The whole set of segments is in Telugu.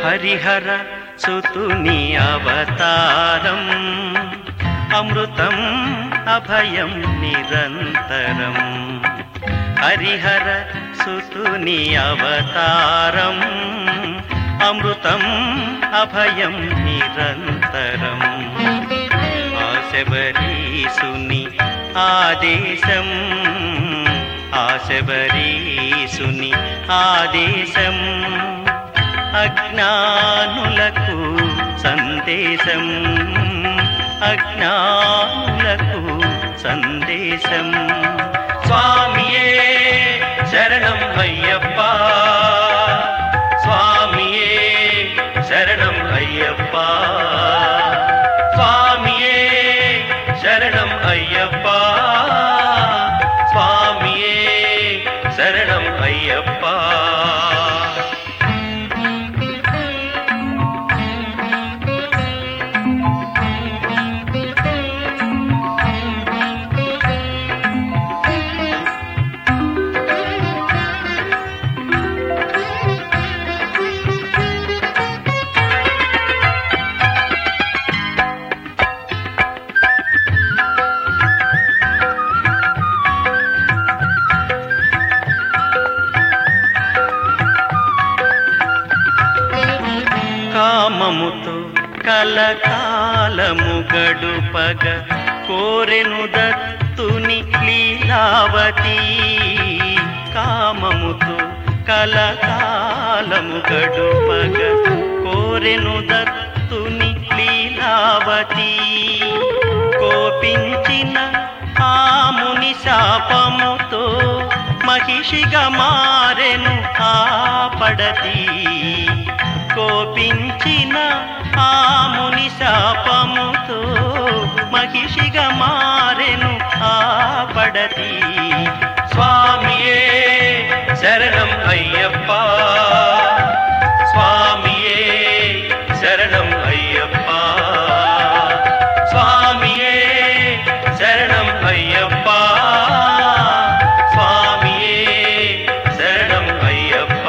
హరిహర సుతుని అవతారం అమృతం అభయం నిరంతరం హరిహర సుతుని అవతారం అమృతం అభయం నిరంతరం ఆశబరీసుని ఆదేశం ఆశబరీసుని ఆదేశం అజ్ఞానులకు సందేశం అజ్ఞానులకు సందేశం స్వామియే శరణం అయ్యప్ప స్వామియే శరణం అయ్యప్ప స్వామియే శరణం అయ్యప్ప స్వామియే శరణం అయ్యప్ప కామముతో కలకాలము గడుపగ కోరెను దత్తుని లీలావతి కామముతో కలకాలము గడుపగ కోరెను దత్తుని లీలావతి కోపించిన ఆముని శాపముతో మహిషిగా మారెను ఆ పడతి కోపించిన ఆముని శాపముతో మహిషిగా మారెను ఆ పడతి స్వామియే శరణం అయ్యప్ప స్వామియే శరణం అయ్యప్ప స్వామియే శరణం అయ్యప్ప స్వామియే శరణం అయ్యప్ప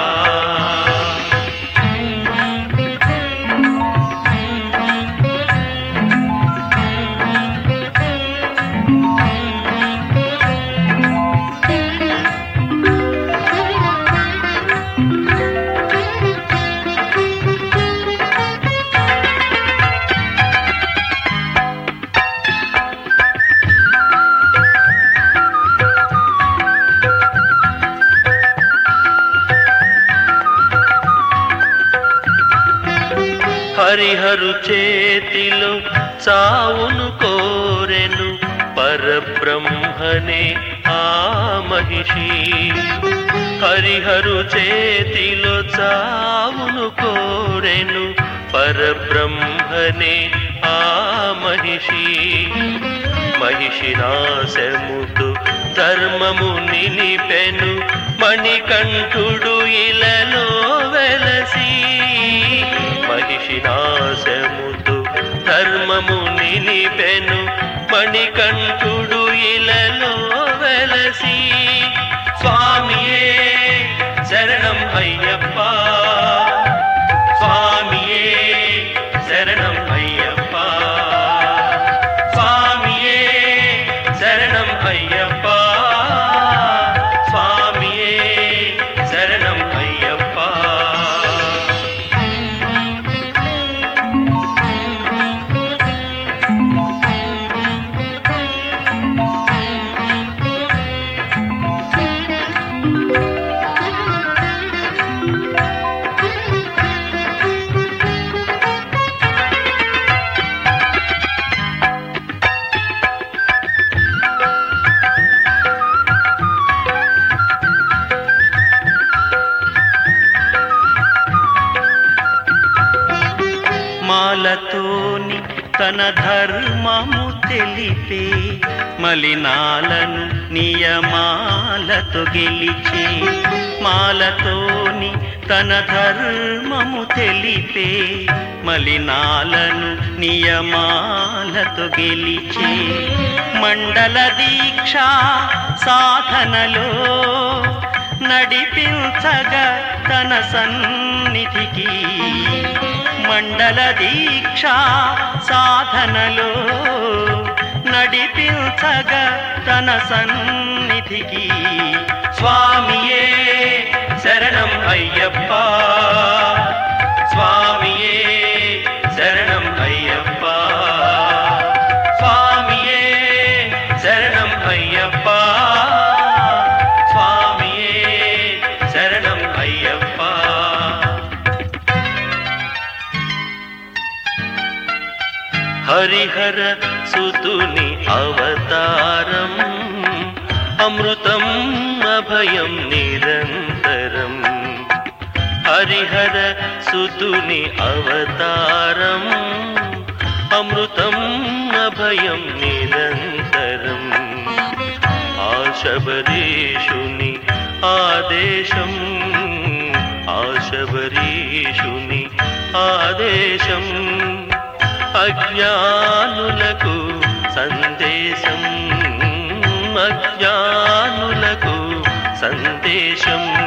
హరిహరు చేతిలో చావును కోరెను పరబ్రహ్మనే ఆ మహిషి హరిహరు చేతిలో చావును కోరెను పరబ్రహ్మనే ఆ మహిషి మహిషి నాశముతు ధర్మము నిలిపెను మణికంఠుడు ఇలలో వెలసి మహిషి నాశముతు ధర్మము నిలిపెను మణికంఠుడు ఇలలో వెలసి స్వామియే శరణం అయ్యప్ప స్వామియే శరణం అయ్యప్ప స్వామియే శరణం అయ్యప్ప స్వామియే శరణం అయ్యప్ప మాలతోని తన ధర్మము తెలిపే మలినాలను నియమాలతో గెలిచే మాలతోని తన ధర్మము తెలిపే మలినాలను నియమాలతో గెలిచే మండల దీక్ష సాధనలో నడిపించగా తన సన్నిధికి మండల దీక్ష సాధనలో నడిపించగా తన సన్నిధికి స్వామియే శరణం అయ్యప్ప స్వామియే శరణం అయ్యప్ప స్వామియే శరణం అయ్యప్ప స్వామియే శరణం అయ్యప్ప హరిహర సుతుని అవతారం అమృతం అభయం నిరంతరం హరిహర సుతుని అవతారం అమృతం అభయం నిరంతరం ఆశబరీషుని ఆదేశం ఆశబరీషుని ఆదేశం అజ్ఞానులకు సందేశం అజ్ఞానులకు సందేశం